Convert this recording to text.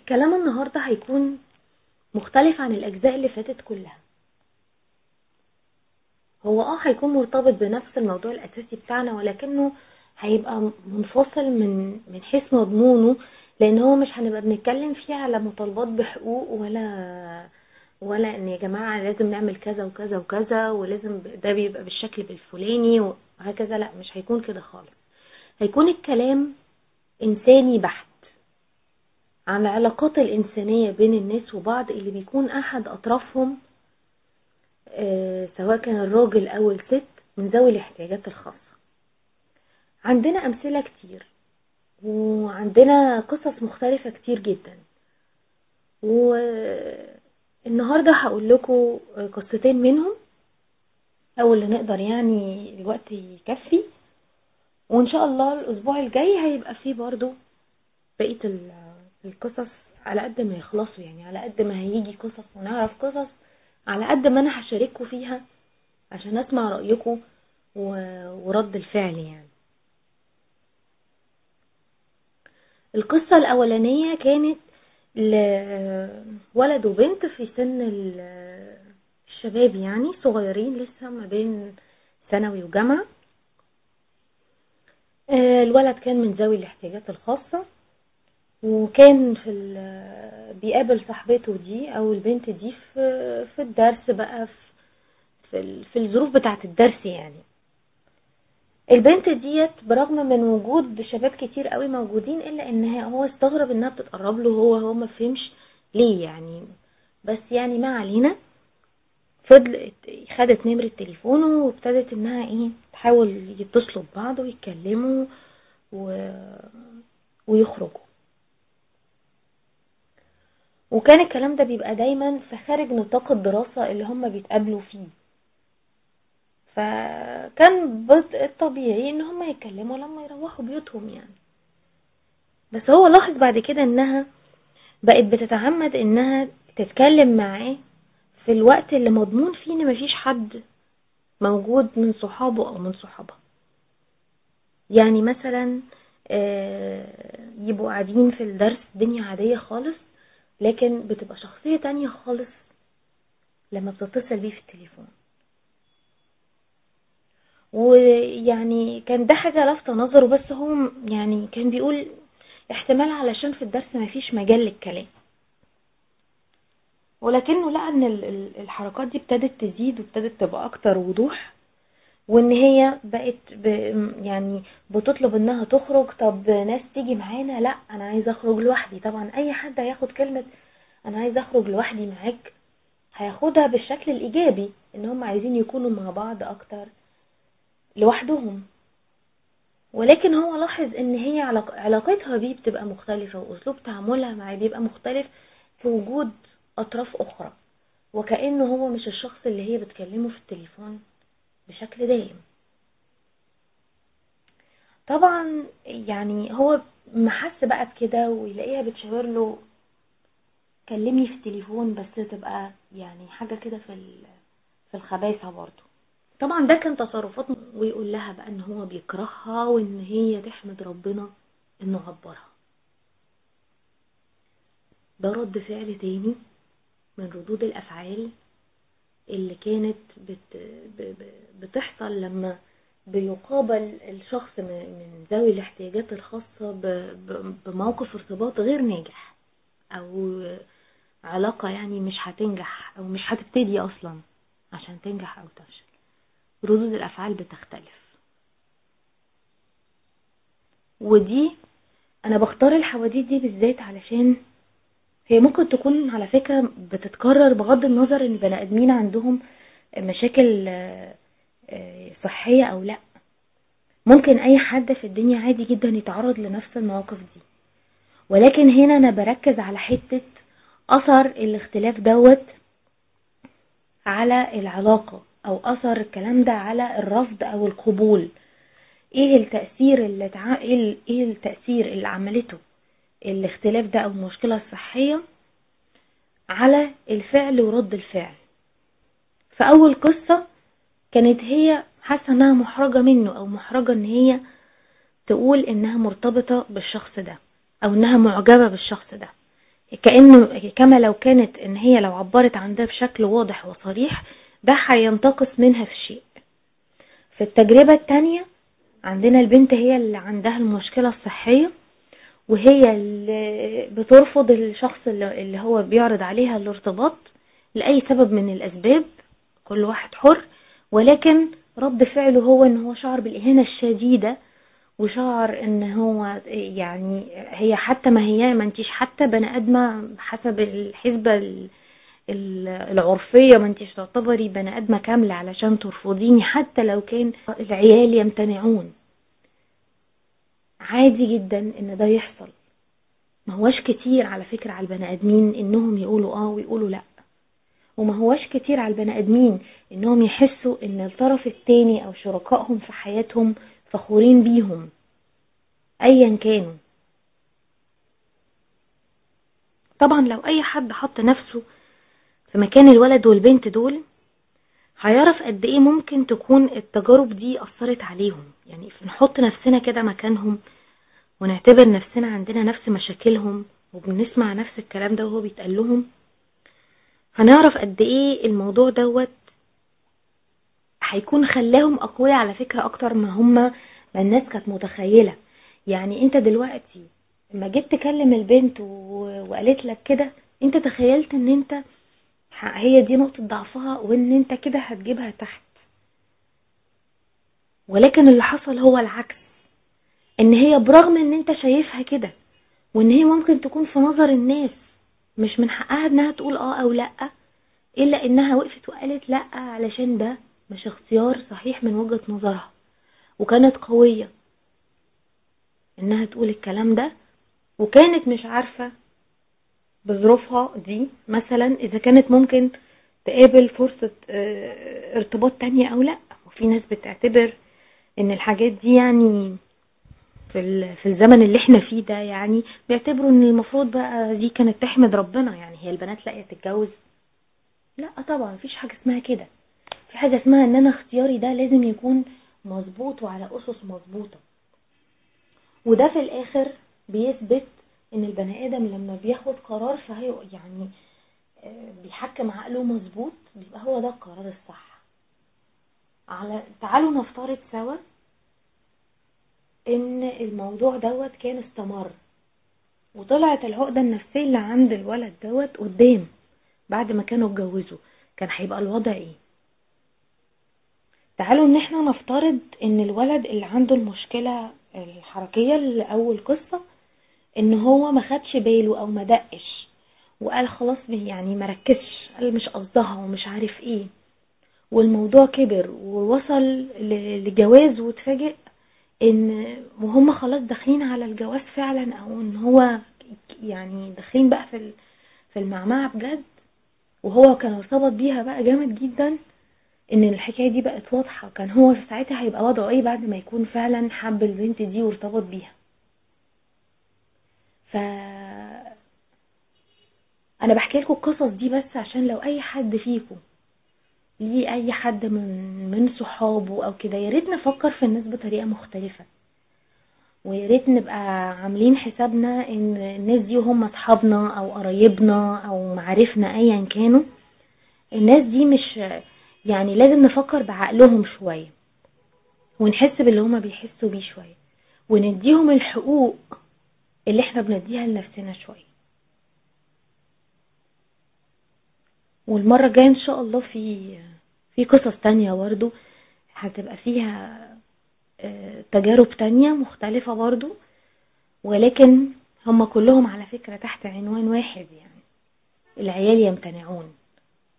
كلام النهاردة هيكون مختلف عن الأجزاء اللي فاتت كلها هو اه هيكون مرتبط بنفس الموضوع الأساسي بتاعنا ولكنه هيبقى منفصل من من حيث مضمونه لأن هو مش هنبقى بنتكلم فيه على مطالبات بحقوق ولا ولا ان يا جماعة لازم نعمل كذا وكذا وكذا ولازم ده بيبقى بالشكل بالفلاني وهكذا لا مش هيكون كده خالص هيكون الكلام إنساني بحت عن العلاقات الإنسانية بين الناس وبعض اللي بيكون أحد أطرافهم آه، سواء كان الراجل أو الست من ذوي الاحتياجات الخاصة عندنا أمثلة كتير وعندنا قصص مختلفة كتير جدا والنهاردة هقول لكم قصتين منهم أو اللي نقدر يعني الوقت يكفي وإن شاء الله الأسبوع الجاي هيبقى فيه برضو بقية ال- القصص على قد ما يخلصوا يعني على قد ما هيجي قصص ونعرف قصص على قد ما أنا هشارككم فيها عشان أسمع رأيكم و- ورد الفعل يعني القصة الأولانية كانت لولد وبنت في سن ال- الشباب يعني صغيرين لسه ما بين ثانوي وجامعة آه، الولد كان من ذوي الاحتياجات الخاصة وكان في ال- بيقابل صاحبته دي او البنت دي في في الدرس بقى في في, ال- في الظروف بتاعة الدرس يعني البنت ديت برغم من وجود شباب كتير قوي موجودين الا ان هو استغرب انها بتتقرب له هو هو ما فهمش ليه يعني بس يعني ما علينا فضلت خدت نمرة تليفونه وابتدت انها ايه تحاول يتصلوا ببعض ويتكلموا و... ويخرجوا وكان الكلام ده بيبقى دايما في خارج نطاق الدراسة اللي هم بيتقابلوا فيه فكان بط- الطبيعي ان هم يتكلموا لما يروحوا بيوتهم يعني بس هو لاحظ بعد كده انها بقت بتتعمد انها تتكلم معاه في الوقت اللي مضمون فيه ان مفيش حد موجود من صحابه او من صحابها يعني مثلا آه، يبقوا قاعدين في الدرس الدنيا عادية خالص لكن بتبقى شخصية تانية خالص لما بتتصل بيه في التليفون ويعني كان ده حاجة لافتة نظره بس هو يعني كان بيقول احتمال علشان في الدرس مفيش مجال للكلام ولكنه لقى ان ال- ال- الحركات دي ابتدت تزيد وابتدت تبقى اكتر وضوح وان هي بقت ب يعني بتطلب انها تخرج طب ناس تيجي معانا لا انا عايزه اخرج لوحدي طبعا اي حد هياخد كلمه انا عايزه اخرج لوحدي معاك هياخدها بالشكل الايجابي ان هم عايزين يكونوا مع بعض اكتر لوحدهم ولكن هو لاحظ ان هي علاق- علاقتها بيه بتبقى مختلفة واسلوب تعاملها معاه بيبقى مختلف في وجود اطراف اخرى وكأنه هو مش الشخص اللي هي بتكلمه في التليفون بشكل دائم طبعا يعني هو محس بقى بكده ويلاقيها بتشاور له كلمني في التليفون بس تبقى يعني حاجة كده في ال- في الخباثة برضه طبعا ده كان تصرفات ويقول لها بقى ان هو بيكرهها وان هي تحمد ربنا انه عبرها ده رد فعل تاني من ردود الافعال اللي كانت بت ب- ب- بتحصل لما بيقابل الشخص من من ذوي الاحتياجات الخاصة ب- ب- بموقف ارتباط غير ناجح او علاقة يعني مش هتنجح او مش هتبتدي اصلا عشان تنجح او تفشل ردود الافعال بتختلف ودي انا بختار الحواديت دي بالذات علشان هي ممكن تكون على فكرة بتتكرر بغض النظر ان بني ادمين عندهم مشاكل آه، آه، صحية او لا ممكن اي حد في الدنيا عادي جدا يتعرض لنفس المواقف دي ولكن هنا انا بركز على حتة اثر الاختلاف دوت على العلاقة او اثر الكلام ده على الرفض او القبول ايه التأثير اللي تع... ايه ال- إيه التأثير اللي عملته الاختلاف ده او المشكلة الصحية على الفعل ورد الفعل فاول قصة كانت هي حاسة انها محرجة منه او محرجة ان هي تقول انها مرتبطة بالشخص ده او انها معجبة بالشخص ده كأنه كما لو كانت ان هي لو عبرت عن ده بشكل واضح وصريح ده هينتقص منها في شيء في التجربة التانية عندنا البنت هي اللي عندها المشكلة الصحية وهي اللي بترفض الشخص اللي هو بيعرض عليها الارتباط لأي سبب من الأسباب كل واحد حر ولكن رد فعله هو ان هو شعر بالإهانة الشديدة وشعر ان هو يعني هي حتى ما هي ما انتيش حتى بني ادمه حسب الحسبه العرفيه ما انتيش تعتبري بني ادمه كامله علشان ترفضيني حتى لو كان العيال يمتنعون عادي جدا ان ده يحصل ما هواش كتير على فكرة على البني ادمين انهم يقولوا اه ويقولوا لا وما هواش كتير على البني ادمين انهم يحسوا ان الطرف التاني او شركائهم في حياتهم فخورين بيهم ايا كانوا طبعا لو اي حد حط نفسه في مكان الولد والبنت دول هيعرف قد ايه ممكن تكون التجارب دي اثرت عليهم يعني نحط نفسنا كده مكانهم ونعتبر نفسنا عندنا نفس مشاكلهم وبنسمع نفس الكلام ده وهو بيتقال لهم هنعرف قد ايه الموضوع دوت هيكون خلاهم اقوياء على فكرة اكتر ما هم ما الناس كانت متخيلة يعني انت دلوقتي لما جيت تكلم البنت وقالت لك كده انت تخيلت ان انت هي دي نقطة ضعفها وان انت كده هتجيبها تحت ولكن اللي حصل هو العكس ان هي برغم ان انت شايفها كده وان هي ممكن تكون في نظر الناس مش من حقها انها تقول اه او لا الا انها وقفت وقالت لا علشان ده مش اختيار صحيح من وجهة نظرها وكانت قوية انها تقول الكلام ده وكانت مش عارفة بظروفها دي مثلا اذا كانت ممكن تقابل فرصة ارتباط تانية او لا وفي ناس بتعتبر ان الحاجات دي يعني في في الزمن اللي احنا فيه ده يعني بيعتبروا ان المفروض بقى دي كانت تحمد ربنا يعني هي البنات لاقيه تتجوز لا طبعا مفيش حاجه اسمها كده في حاجه اسمها ان انا اختياري ده لازم يكون مظبوط وعلى اسس مظبوطه وده في الاخر بيثبت ان البني ادم لما بياخد قرار فهي يعني بيحكم عقله مظبوط بيبقى هو ده القرار الصح على تعالوا نفترض سوا ان الموضوع دوت كان استمر وطلعت العقدة النفسية اللي عند الولد دوت قدام بعد ما كانوا اتجوزوا كان هيبقى الوضع ايه تعالوا ان احنا نفترض ان الولد اللي عنده المشكلة الحركية اللي اول قصة ان هو ما خدش باله او ما دقش وقال خلاص يعني مركزش قال مش قصدها ومش عارف ايه والموضوع كبر ووصل لجواز وتفاجئ ان وهم خلاص داخلين على الجواز فعلا او ان هو يعني داخلين بقى في في المعمعة بجد وهو كان ارتبط بيها بقى جامد جدا ان الحكاية دي بقت واضحة كان هو في ساعتها هيبقى وضعه ايه بعد ما يكون فعلا حب البنت دي وارتبط بيها ف انا بحكي لكم القصص دي بس عشان لو اي حد فيكم ليه اي حد من من صحابه او كده يا ريت نفكر في الناس بطريقه مختلفه ويا ريت نبقى عاملين حسابنا ان الناس دي هم اصحابنا او قرايبنا او معارفنا ايا كانوا الناس دي مش يعني لازم نفكر بعقلهم شويه ونحس باللي هما بيحسوا بيه شويه ونديهم الحقوق اللي احنا بنديها لنفسنا شويه والمرة الجاية ان شاء الله في في قصص تانية برضو هتبقى فيها تجارب تانية مختلفة برضو ولكن هم كلهم على فكرة تحت عنوان واحد يعني العيال يمتنعون